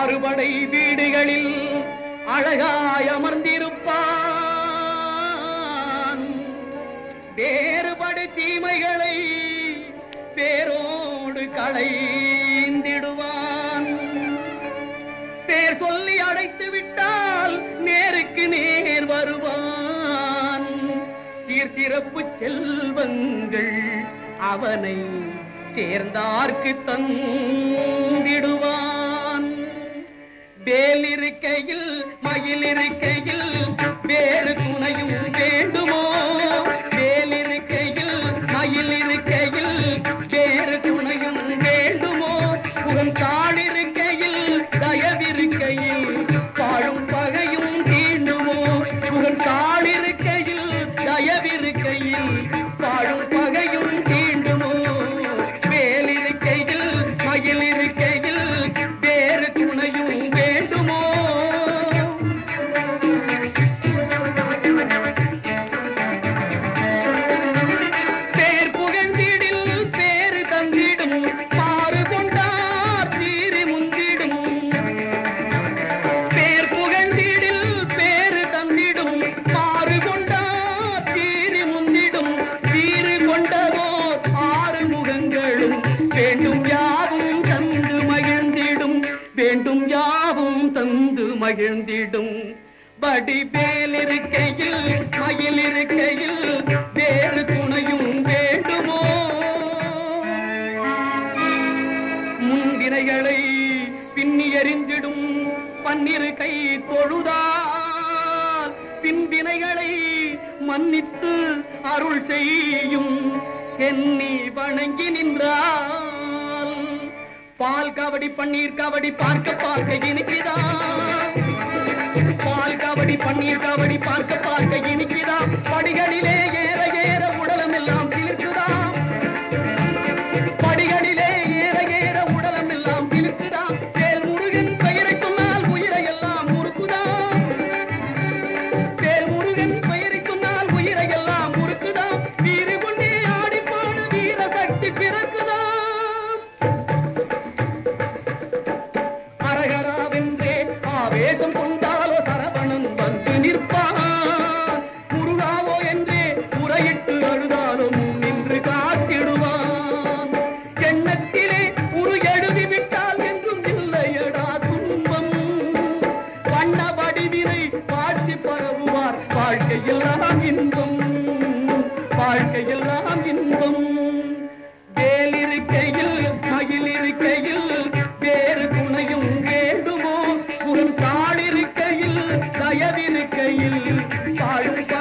ஆறுபடை வீடுகளில் அழகாய் அமர்ந்திருப்பான் வேறுபடு தீமைகளை பேரோடு களைந்திடுவான் பேர் சொல்லி அடைத்து விட்டால் நேருக்கு நேர் வருவான் சீர்சிறப்பு செல்வங்கள் அவனை சேர்ந்தார்க்கு தந்திடுவான் வேல் இருக்கையில் மயில் இருக்கையில் வேறு துணையும் வேண்டுமோ வேல் இருக்கையில் மயில் இருக்கையில் வேறு துணையும் வேண்டுமோ புகழ் தாழிருக்கையில் தயவிருக்கையில் வாழும் பகையும் தீண்டுமோ புகழ் தாழிருக்கையில் தயவிருக்கையில் வாழும் பகையும் தீண்டுமோ வேலிருக்கையில் மயில் இருக்கையில் வேறு துணையும் வேண்டுமோ பேர் புகழ்ந்திடில் பேரு தந்திடும் பாரு கொண்டார் தீரி முந்திடும் பேர் புகழ்ந்திடில் பேரு தந்திடும் பாரு கொண்டார் தீரி முந்திடும் தீரு கொண்டவோர் ஆறு முகங்களும் வேண்டும் யாவும் தந்து மகிழ்ந்திடும் வேண்டும் யாவும் தந்து மகிழ்ந்திடும் வடிவேல் இருக்கையில் மயில் இருக்கையில் வேறு துணையும் வேண்டுமோ முன்வினைகளை பின்னி எறிந்திடும் பன்னிரு கை தொழுதால் பின்வினைகளை மன்னித்து அருள் செய்யும் எண்ணி வணங்கி நின்றால் பால் கபடி பன்னீர் கபடி பார்க்க பார்க்க இனிக்குதான் பால் கபடி பன்னீர் கபடி பார்க்க பார்க்க இனிக்குதா படிகளிலே ஏற ஏற உடலம் எல்லாம் சிலிர்க்குதா படிகளிலே ஏற ஏற உடலம் எல்லாம் சிலிர்க்குதா வேல் முருகன் பெயரை சொன்னால் உயிரை எல்லாம் முறுக்குதா வேல் முருகன் பெயரை சொன்னால் உயிரை எல்லாம் முறுக்குதா வீறு கொண்டே ஆடிப்பாடு வீர சக்தி பிறக்குதா அரகராவென்றே ஆவேசம் கொண்டாலோ சரவணன் வந்து நிற்பான் முருகாவோ என்றே முறையிட்டு அழுதாலோ முன் நின்று காத்திடுவான் எண்ணத்திலே உரு எழுதி விட்டால் என்றும் இல்லையடா துன்பம் வண்ண வடிவினை வாழ்த்தி பரவுவார் வாழ்க்கையெல்லாம் இன்பம் வாழ்க்கையெல்லாம் இன்பம் வேலிருக்கையில் மயில் இருக்கையில் வேறு துணையும் வேண்டுமோ உன் தாளிருக்கையில் தயவிருக்கையில் வாழும்